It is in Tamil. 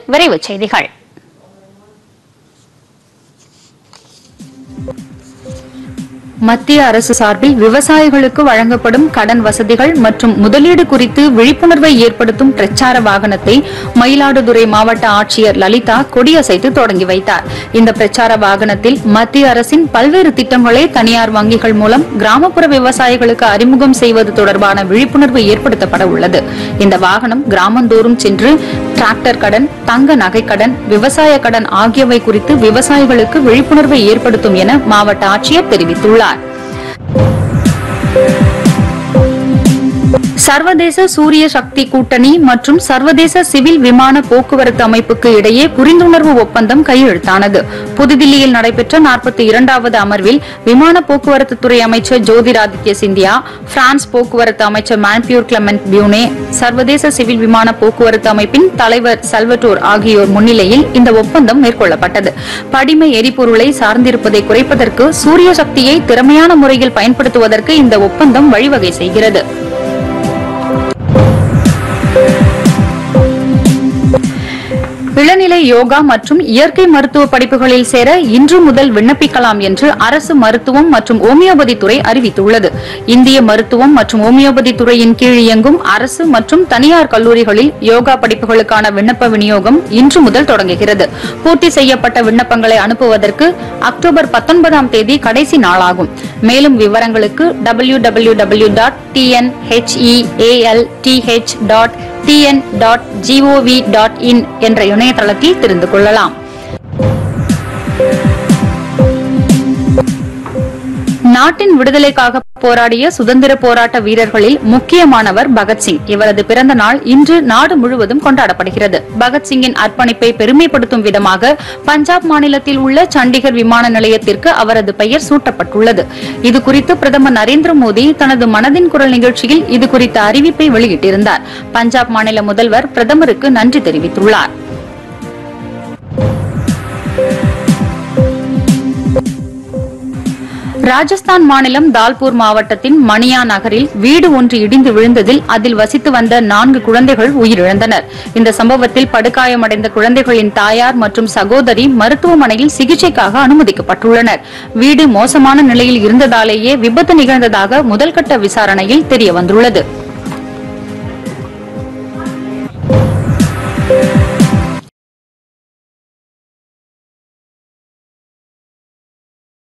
விரைவுச் செய்திகள் மத்திய அரசு சார்பில் விவசாயிகளுக்கு வழங்கப்படும் கடன் வசதிகள் மற்றும் முதலீடு குறித்து விழிப்புணர்வை ஏற்படுத்தும் பிரச்சார வாகனத்தை மயிலாடுதுறை மாவட்ட ஆட்சியர் லலிதா கொடியசைத்து தொடங்கி வைத்தார் இந்த பிரச்சார வாகனத்தில் மத்திய அரசின் பல்வேறு திட்டங்களை தனியார் வங்கிகள் மூலம் கிராமப்புற விவசாயிகளுக்கு அறிமுகம் செய்வது தொடர்பான விழிப்புணர்வு ஏற்படுத்தப்பட உள்ளது இந்த வாகனம் கிராமந்தோறும் சென்று டிராக்டர் கடன் தங்க நகை கடன் விவசாய கடன் ஆகியவை குறித்து விவசாயிகளுக்கு விழிப்புணர்வை ஏற்படுத்தும் என மாவட்ட ஆட்சியர் தெரிவித்துள்ளார் சர்வதேச சூரிய சக்தி கூட்டணி மற்றும் சர்வதேச சிவில் விமான போக்குவரத்து அமைப்புக்கு இடையே புரிந்துணர்வு ஒப்பந்தம் கையெழுத்தானது புதுதில்லியில் நடைபெற்ற நாற்பத்தி இரண்டாவது அமர்வில் விமான போக்குவரத்து துறை அமைச்சர் ஜோதிராதித்ய சிந்தியா பிரான்ஸ் போக்குவரத்து அமைச்சர் மான்பியூர் கிளமெண்ட் பியூனே சர்வதேச சிவில் விமான போக்குவரத்து அமைப்பின் தலைவர் சல்வட்டோர் ஆகியோர் முன்னிலையில் இந்த ஒப்பந்தம் மேற்கொள்ளப்பட்டது படிம எரிபொருளை சார்ந்திருப்பதை குறைப்பதற்கு சூரிய சக்தியை திறமையான முறையில் பயன்படுத்துவதற்கு இந்த ஒப்பந்தம் வழிவகை செய்கிறது இளநிலை யோகா மற்றும் இயற்கை மருத்துவ படிப்புகளில் சேர இன்று முதல் விண்ணப்பிக்கலாம் என்று அரசு மருத்துவம் மற்றும் ஓமியோபதி துறை அறிவித்துள்ளது இந்திய மருத்துவம் மற்றும் ஓமியோபதி துறையின் கீழ் இயங்கும் அரசு மற்றும் தனியார் கல்லூரிகளில் யோகா படிப்புகளுக்கான விண்ணப்ப விநியோகம் இன்று முதல் தொடங்குகிறது பூர்த்தி செய்யப்பட்ட விண்ணப்பங்களை அனுப்புவதற்கு அக்டோபர் பத்தொன்பதாம் தேதி கடைசி நாளாகும் மேலும் விவரங்களுக்கு W W W dot TNHEALTH dot TN dot GOV dot in என்ற இணையதளத்தில் தெரிந்து கொள்ளலாம் நாட்டின் விடுதலைக்காக போராடிய சுதந்திர போராட்ட வீரர்களில் முக்கியமானவர் பகத்சிங் இவரது பிறந்த நாள் இன்று நாடு முழுவதும் கொண்டாடப்படுகிறது பகத்சிங்கின் அர்ப்பணிப்பை பெருமைப்படுத்தும் விதமாக பஞ்சாப் மாநிலத்தில் உள்ள சண்டிகர் விமான நிலையத்திற்கு அவரது பெயர் சூட்டப்பட்டுள்ளது இதுகுறித்து பிரதமர் நரேந்திர மோடி தனது மனதின் குரல் நிகழ்ச்சியில் இதுகுறித்த அறிவிப்பை வெளியிட்டிருந்தார் பஞ்சாப் மாநில முதல்வர் பிரதமருக்கு நன்றி தெரிவித்துள்ளார் ராஜஸ்தான் மாநிலம் தால்பூர் மாவட்டத்தின் மணியா நகரில் வீடு ஒன்று இடிந்து விழுந்ததில் அதில் வசித்து வந்த நான்கு குழந்தைகள் உயிரிழந்தனர் இந்த சம்பவத்தில் படுகாயமடைந்த குழந்தைகளின் தாயார் மற்றும் சகோதரி மருத்துவமனையில் சிகிச்சைக்காக அனுமதிக்கப்பட்டுள்ளனர் வீடு மோசமான நிலையில் இருந்ததாலேயே விபத்து நிகழ்ந்ததாக முதல்கட்ட விசாரணையில் தெரியவந்துள்ளது